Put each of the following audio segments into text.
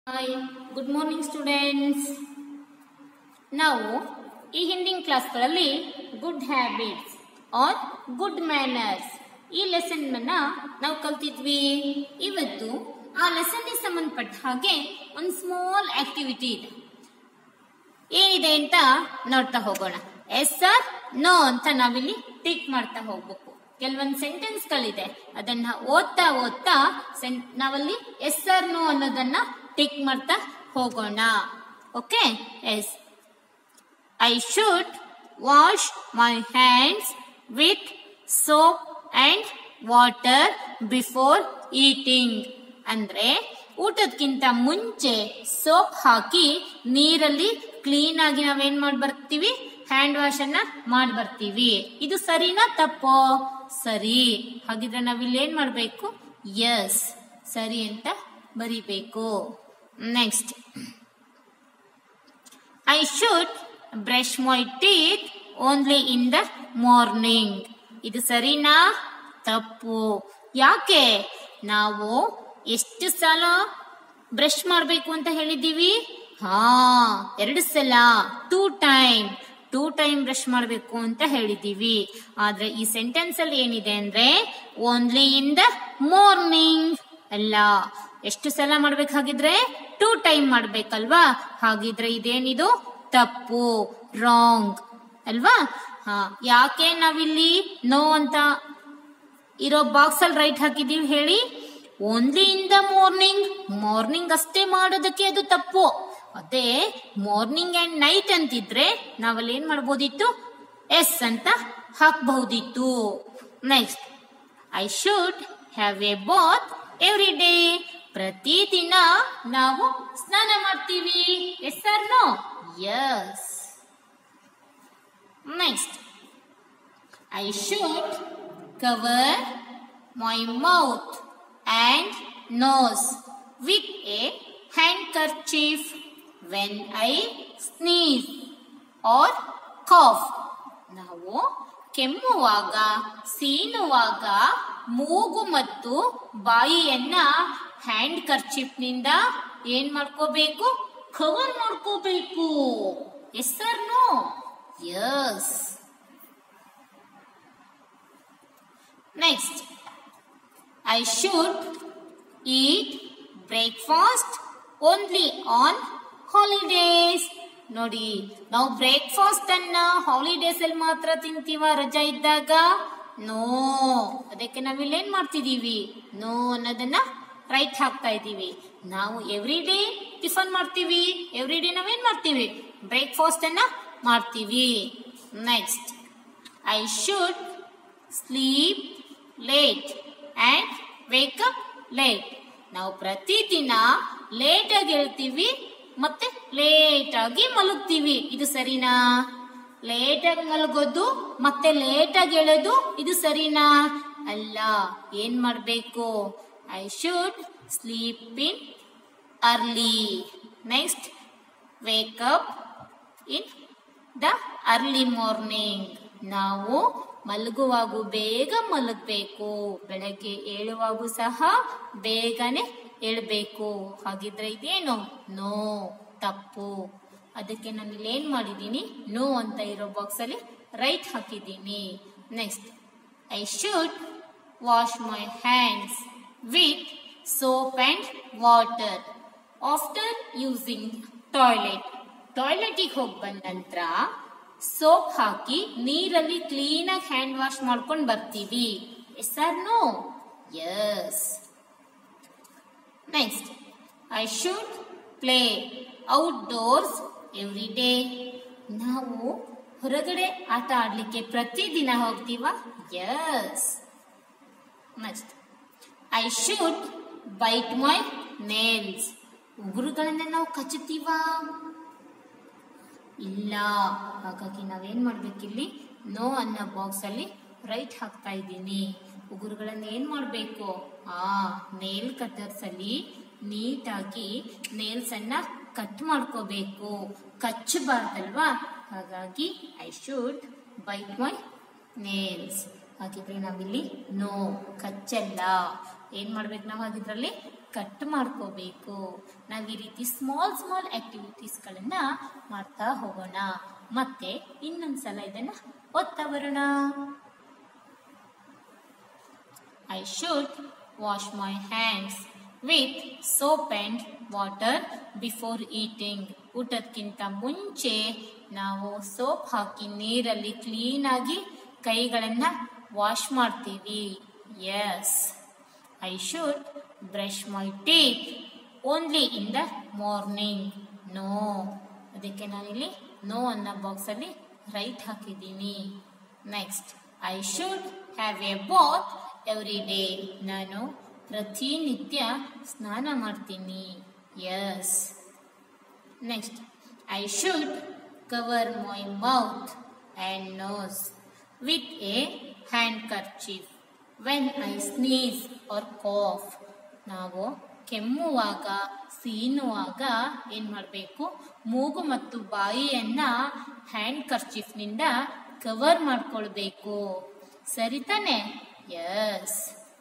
Hi, good morning students. ನಾವು ಈ ಹಿಂದಿನ ಕ್ಲಾಸ್ಗಳಲ್ಲಿ good habits or good manners ಈ ಲೆಸನ್ ಅನ್ನ ನಾವು ಕಲ್ತಿದ್ವಿ ಇವತ್ತು ಆ ಲೆಸನ್ಗೆ ಸಂಬಂಧಪಟ್ಟ ಹಾಗೆ ಒಂದು ಸ್ಮಾಲ್ ಆಕ್ಟಿವಿಟಿ ಇದೆ ಏನಿದೆ ಅಂತ ನೋಡ್ತಾ ಹೋಗೋಣ ಎಸ್ ಸರ್ ನೋ ಅಂತ ನಾವಿಲ್ಲಿ ಟಿಕ್ ಮಾಡ್ತಾ ಹೋಗ್ಬೇಕು ಕೆಲವೊಂದು ಸೆಂಟೆನ್ಸ್ ಗಳಿದೆ ಅದನ್ನ ಓದ್ತಾ ಓದ್ತಾ ಸೆನ್- ನಾವಲ್ಲಿ ಎಸ್ ಸರ್ ನೋ ಅನ್ನೋದನ್ನ ಟಿಕ್ ಮಾಡ್ತಾ ಹೋಗೋಣ okay yes I should wash my hands with soap and water before eating ಅಂದ್ರೆ ಊಟಕ್ಕಿಂತ ಮುಂಚೆ ಸೋಪ್ ಹಾಕಿ ನೀರಲ್ಲಿ ಕ್ಲೀನ್ ಆಗಿ ನಾವೇನ್ ಮಾಡಿ ಬರ್ತೀವಿ ಹ್ಯಾಂಡ್ ವಾಶ್ ಅನ್ನ ಮಾಡಿ ಬರ್ತೀವಿ ಇದು ಸರಿನಾ ತಪ್ಪೋ ಸರಿ ಹಾಗಿದ್ರೆ ನಾವಿಲ್ಲಿ ಏನ್ ಮಾಡ್ಬೇಕು ಎಸ್ ಸರಿ ಅಂತ ಬರಿಬೇಕು next I should brush my teeth only in the morning ಇದು ಸರಿನಾ ತಪ್ಪು ಯಾಕೆ ನಾವು ಎಷ್ಟು ಸಲ ಬ್ರಷ್ ಮಾಡಬೇಕು ಅಂತ ಹೇಳಿದ್ದೀವಿ ಹಾ ಎರಡು ಸಲ two time two time brush ಮಾಡಬೇಕು ಅಂತ ಹೇಳಿದ್ದೀವಿ ಆದ್ರೆ ಈ ಸೆಂಟೆನ್ಸ್ ಅಲ್ಲಿ ಏನಿದೆ ಅಂದ್ರೆ ಓನ್ಲಿ ಇನ್ ದ ಮಾರ್ನಿಂಗ್ ಅಲ್ಲ ಎಷ್ಟು ಸಲ ಮಾಡ್ಬೇಕಾಗಿದ್ರೆ ಟೂ ಟೈಮ್ ಮಾಡ್ಬೇಕಲ್ವಾ ಹಾಗಿದ್ರೆ ಇದೇನಿದು ತಪ್ಪು ರಾಂಗ್ ಅಲ್ವಾ ಹಾ ಯಾಕೆ ನಾವಿಲ್ಲಿ ನೋ ಅಂತ ಇರೋ ಬಾಕ್ಸ್ ಅಲ್ಲಿ ರೈಟ್ ಹಾಕಿದೀವಿ ಹೇಳಿ only in the morning morning ಅಷ್ಟೇ ಮಾಡೋದಕ್ಕೆ ಅದು ತಪ್ಪು ಅದೇ ಮಾರ್ನಿಂಗ್ ಅಂಡ್ ನೈಟ್ ಅಂತಿದ್ರೆ ನಾವಲ್ಲಿ ಏನ್ ಮಾಡ್ಬೋದಿತ್ತು ಎಸ್ ಅಂತ ಹಾಕಬಹುದಿತ್ತು next I should have a bath every day ಪ್ರತಿದಿನ ನಾವು ಸ್ನಾನ ಮಾಡ್ತೀವಿ yes or no yes next I should cover my mouth and nose with a handkerchief when I sneeze or cough. ನಾವು ಕೆಮ್ಮುವಾಗ ಸೀನುವಾಗ ಮೂಗು ಮತ್ತು ಬಾಯಿಯನ್ನ ಹ್ಯಾಂಡ್ ಕರ್ಚಿಪ್ನಿಂದ ಏನ್ ಮಾಡ್ಕೋಬೇಕು ಕವರ್ ಮಾಡ್ಕೋಬೇಕು yes or no yes Next, I should eat breakfast only on holidays. ನೋಡಿ ನಾವು breakfast ಅನ್ನ ಹಾಲಿಡೇಸ್ ಅಲ್ಲಿ ಮಾತ್ರ ತಿಂತೀವ ರಜಾ ಇದ್ದಾಗ ನೋ ಅದಕ್ಕೆ ನಾವಿಲ್ಲಿ ಏನ್ ಮಾಡ್ತಿದೀವಿ ನೋ ಅನ್ನೋದನ್ನ ರೈಟ್ ಹಾಕ್ತಾ ಇದೀವಿ ನಾವು ಎವ್ರಿ ಡೇ ಟಿಫನ್ ಮಾಡ್ತೀವಿ ಎವ್ರಿ ಡೇ ನಾವೇನ್ ಮಾಡ್ತೀವಿ ಬ್ರೇಕ್ಫಾಸ್ಟ್ ಅನ್ನ ಮಾಡ್ತೀವಿ next I should sleep late and wake up late ನಾವು ಪ್ರತಿದಿನ ಲೇಟ್ ಆಗಿ ಹೇಳ್ತೀವಿ ಮತ್ತೆ ಲೇಟ್ ಆಗಿ ಮಲಗ್ತೀವಿ ಇದು ಸರಿನಾ ಲೇಟ್ ಆಗಿ ಮಲಗೋದು ಮತ್ತೆ ಲೇಟ್ ಆಗಿ ಹೇಳೋದು ಇದು ಸರಿನಾ ಅಲ್ಲ ಏನ್ ಮಾಡ್ಬೇಕು I should sleep in early next wake up in the early morning ನಾವು ಮಲಗುವಾಗೂ ಬೇಗ ಮಲಗಬೇಕು ಬೆಳಗ್ಗೆ ಏಳುವಾಗೂ ಸಹ ಬೇಗನೆ ಏಳ್ಬೇಕು ಹಾಗಿದ್ರೆ ಇದೇನು ನೋ ತಪ್ಪು ಅದಕ್ಕೆ ನಾನು ಇಲ್ಲಿ ಏನ್ ಮಾಡಿದ್ದೀನಿ ನೋ ಅಂತ ಇರೋ ಬಾಕ್ಸ್ ಅಲ್ಲಿ ರೈಟ್ ಹಾಕಿದ್ದೀನಿ next I should wash my hands with soap and water after using toilet ಟಾಯ್ಲೆಟಿಗೆ ಹೋಗಿ ಬಂದ ನಂತರ ಸೋಪ್ ಹಾಕಿ ನೀರಲ್ಲಿ ಕ್ಲೀನ್ ಆಗಿ ಹ್ಯಾಂಡ್ ವಾಶ್ ಮಾಡ್ಕೊಂಡು ಬರ್ತೀವಿ yes or no yes next I should play outdoors every day ನಾವು ಹೊರಗಡೆ ಆಟ ಆಡ್ಲಿಕ್ಕೆ ಪ್ರತಿದಿನ ಹೋಗ್ತೀವ yes next I should bite my nails ಉಗುರುಗಳನ್ನ ನಾವು ಕಚ್ಚುತ್ತೀವಾ ಇಲ್ಲ ಹಾಗಾಗಿ ನಾವೇನ್ ಮಾಡ್ಬೇಕಿಲ್ಲಿ ನೋ ಅನ್ನೋ ಬಾಕ್ಸ್ ಅಲ್ಲಿ ರೈಟ್ ಹಾಕ್ತಾ ಇದ್ದೀನಿ ಉಗುರುಗಳನ್ನ ಏನ್ ಮಾಡ್ಬೇಕು ಆ ನೇಲ್ ಕಟರ್ಸ್ ಅಲ್ಲಿ ನೀಟಾಗಿ ನೇಲ್ಸ್ ಅನ್ನ ಕಟ್ ಮಾಡ್ಕೋಬೇಕು ಕಚ್ಚಬಾರ್ದಲ್ವಾ ಹಾಗಾಗಿ I should bite my nails ಹಾಗಿದ್ರೆ ನಾವಿಲ್ಲಿ ನೋ ಕಚ್ಚಲ್ಲ ಏನ್ ಮಾಡ್ಬೇಕು ನಾವು ಹಾಗಿದ್ರಲ್ಲಿ ಕಟ್ ಮಾಡ್ಕೋಬೇಕು ನಾವು ಈ ರೀತಿ ಸ್ಮಾಲ್ ಸ್ಮಾಲ್ ಆಕ್ಟಿವಿಟೀಸ್ಗಳನ್ನ ಮಾಡ್ತಾ ಹೋಗೋಣ ಮತ್ತೆ ಇನ್ನೊಂದ್ಸಲ ಇದನ್ನ ಓದ್ತಾ ಬರೋಣ I should wash my hands with soap and water before eating. ಊಟಕ್ಕಿಂತ ಮುಂಚೆ ನಾವು ಸೋಪ್ ಹಾಕಿ ನೀರಲ್ಲಿ ಕ್ಲೀನಾಗಿ ಕೈಗಳನ್ನ ವಾಶ್ ಮಾಡ್ತೀವಿ yes I should brush my teeth only in the morning no ಅದಕ್ಕೆ ನಾನಿಲ್ಲಿ ನೋ ಅನ್ನೋ ಬಾಕ್ಸಲ್ಲಿ ರೈಟ್ ಹಾಕಿದ್ದೀನಿ next I should have a bath every day ನಾನು ಪ್ರತಿನಿತ್ಯ ಸ್ನಾನ ಮಾಡ್ತೀನಿ yes next I should cover my mouth and nose with a handkerchief when I sneeze or cough ನಾವು ಕೆಮ್ಮುವಾಗ ಸೀನುವಾಗ ಏನು ಮಾಡಬೇಕು ಮೂಗು ಮತ್ತು ಬಾಯಿಯನ್ನ ಹ್ಯಾಂಡ್ ಕರ್ಚೀಫ್ನಿಂದ ಕವರ್ ಮಾಡ್ಕೊಳ್ಬೇಕು ಸರಿ ತಾನೆ yes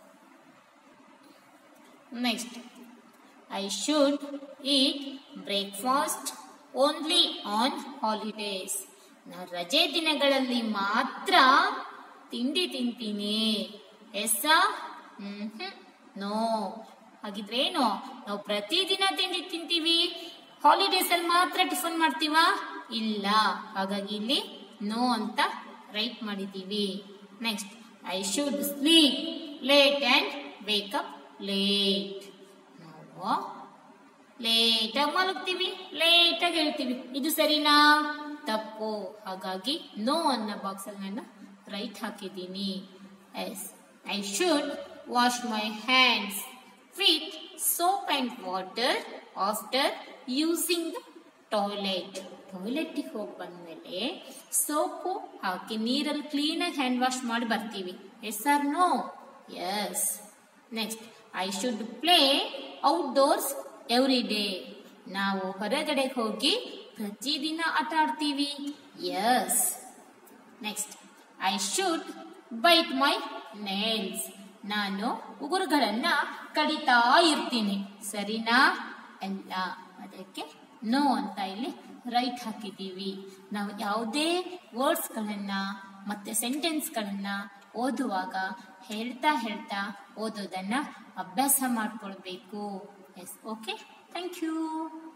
next I should eat breakfast only on holidays ನಾ ರಜೆ ದಿನಗಳಲ್ಲಿ ಮಾತ್ರ ತಿಂಡಿ ತಿಂತೀನಿ ಎಸ್ಸ ನೋ ಹಾಗಿದ್ರೇನು ನಾವು ಪ್ರತಿದಿನ ತಿಂಡಿ ತಿಂತೀವಿ ಹಾಲಿಡೇಸ್ ಅಲ್ಲಿ ಮಾತ್ರ ಟಿಫನ್ ಮಾಡ್ತೀವಾ ಇಲ್ಲ ಹಾಗಾಗಿ ಇಲ್ಲಿ ನೋ ಅಂತ ರೈಟ್ ಮಾಡಿದ್ದೀವಿ next I should sleep late and wake up late ನಾವು ಲೇಟಾಗಿ ಮಲಗ್ತೀವಿ ಲೇಟಾಗಿ ಹೇಳ್ತೀವಿ ಇದು ಸರಿನಾ ತಪ್ಪು ಹಾಗಾಗಿ ನೋ ಅನ್ನೋ ಬಾಕ್ಸ್ ಅಲ್ಲಿ ನಾನು ರೈಟ್ ಹಾಕಿದ್ದೀನಿ yes I should wash my hands with soap and water after using the toilet ಟಾಯ್ಲೆಟ್ಟಿಗೆ ಹೋಗಿ ಬಂದ್ಮೇಲೆ ಸೋಪು ಹಾಕಿ ನೀರಲ್ಲಿ ಕ್ಲೀನಾಗಿ ಹ್ಯಾಂಡ್ ವಾಶ್ ಮಾಡಿ ಬರ್ತೀವಿ yes or no yes next I should play outdoors every day ನಾವು ಹೊರಗಡೆ ಹೋಗಿ ಪ್ರತಿದಿನ ಆಟ ಆಡ್ತೀವಿ yes next I should bite my nails ನಾನು ಉಗುರುಗಳನ್ನ ಕಡಿತಾ ಇರ್ತೀನಿ ಸರಿನಾ ಅಲ್ಲ ಅದಕ್ಕೆ ನೋ ಅಂತ ಇಲ್ಲಿ ರೈಟ್ ಹಾಕಿದ್ದೀವಿ ನಾವು ಯಾವುದೇ ವರ್ಡ್ಸ್ಗಳನ್ನ ಮತ್ತೆ ಸೆಂಟೆನ್ಸ್ಗಳನ್ನ ಓದುವಾಗ ಹೇಳ್ತಾ ಹೇಳ್ತಾ ಓದೋದನ್ನ ಅಭ್ಯಾಸ ಮಾಡ್ಕೊಳ್ಬೇಕು ಎಸ್ ಓಕೆ ಥ್ಯಾಂಕ್ ಯು